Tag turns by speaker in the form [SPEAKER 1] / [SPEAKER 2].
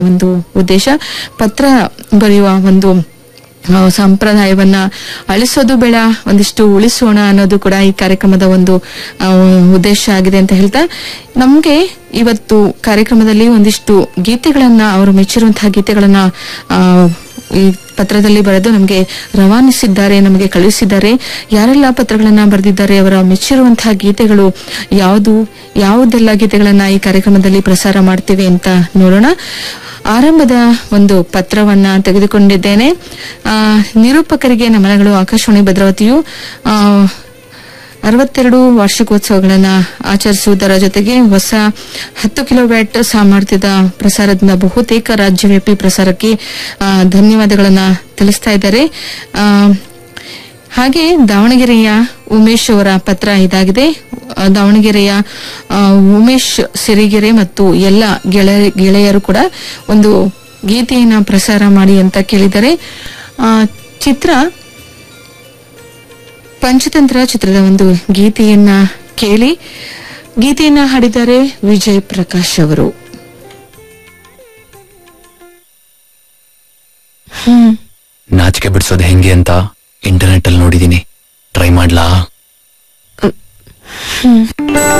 [SPEAKER 1] ಒಂದು ಉದ್ದೇಶ ಪತ್ರ ಬರೆಯುವ ಒಂದು ಆ, ಸಂಪ್ರದಾಯವನ್ನ ಅಳಿಸೋದು ಬೇಡ ಒಂದಿಷ್ಟು ಉಳಿಸೋಣ ಅನ್ನೋದು ಕೂಡ ಈ ಕಾರ್ಯಕ್ರಮದ ಒಂದು ಆ, ಉದ್ದೇಶ ಆಗಿದೆ ಅಂತ ಹೇಳ್ತಾ ನಮ್ಗೆ ಇವತ್ತು ಕಾರ್ಯಕ್ರಮದಲ್ಲಿ ಒಂದಿಷ್ಟು ಗೀತೆಗಳನ್ನ ಅವರು ಮೆಚ್ಚಿರುವಂತಹ ಗೀತೆಗಳನ್ನ ಆ, ಈ ಪತ್ರದಲ್ಲಿ ಬರೆದು ನಮಗೆ ರವಾನಿಸಿದ್ದಾರೆ ನಮಗೆ ಕಳುಹಿಸಿದ್ದಾರೆ ಯಾರೆಲ್ಲ ಪತ್ರಗಳನ್ನ ಬರೆದಿದ್ದಾರೆ ಅವರ ಮೆಚ್ಚಿರುವಂತಹ ಗೀತೆಗಳು ಯಾವುದು ಯಾವುದೆಲ್ಲ ಗೀತೆಗಳನ್ನ ಈ ಕಾರ್ಯಕ್ರಮದಲ್ಲಿ ಪ್ರಸಾರ ಮಾಡ್ತೀವಿ ಅಂತ ನೋಡೋಣ ಆರಂಭದ ಒಂದು ಪತ್ರವನ್ನ ತೆಗೆದುಕೊಂಡಿದ್ದೇನೆ ಆ, ನಿರೂಪಕರಿಗೆ ನಮನಗಳು ಆಕಾಶವಾಣಿ ಭದ್ರಾವತಿಯು ಆ, ಅರವತ್ತೆರಡು ವಾರ್ಷಿಕೋತ್ಸವಗಳನ್ನ ಆಚರಿಸುವುದರ ಜೊತೆಗೆ ಹೊಸ ಹತ್ತು ಕಿಲೋವ್ಯಾಟ್ ಸಾಮರ್ಥ್ಯದ ಪ್ರಸಾರದಿಂದ ಬಹುತೇಕ ರಾಜ್ಯವ್ಯಾಪಿ ಪ್ರಸಾರಕ್ಕೆ ಆ, ಧನ್ಯವಾದಗಳನ್ನ ತಿಳಿಸ್ತಾ ಇದ್ದಾರೆ ಆ, ಹಾಗೆ ದಾವಣಗೆರೆಯ ಉಮೇಶ್ ಅವರ ಪತ್ರ ಇದಾಗಿದೆ ಆ, ದಾವಣಗೆರೆಯ ಆ, ಉಮೇಶ್ ಸಿರಿಗೆರೆ ಮತ್ತು ಎಲ್ಲ ಗೆಳೆಯ ಗೆಳೆಯರು ಕೂಡ ಒಂದು ಗೀತೆಯನ್ನ ಪ್ರಸಾರ ಮಾಡಿ ಅಂತ ಕೇಳಿದ್ದಾರೆ ಆ, ಚಿತ್ರ ಪಂಚತಂತ್ರ ಚಿತ್ರದ ಒಂದು ಗೀತೆಯನ್ನ ಕೇಳಿ ಗೀತೆಯನ್ನ ಹಾಡಿದ್ದಾರೆ ವಿಜಯ್ ಪ್ರಕಾಶ್ ಅವರು
[SPEAKER 2] ನಾಚಿಕೆ ಬಿಡಿಸೋದು ಹೆಂಗೆ ಅಂತ ಇಂಟರ್ನೆಟ್ ಅಲ್ಲಿ ನೋಡಿದೀನಿ ಟ್ರೈ ಮಾಡ್ಲಾ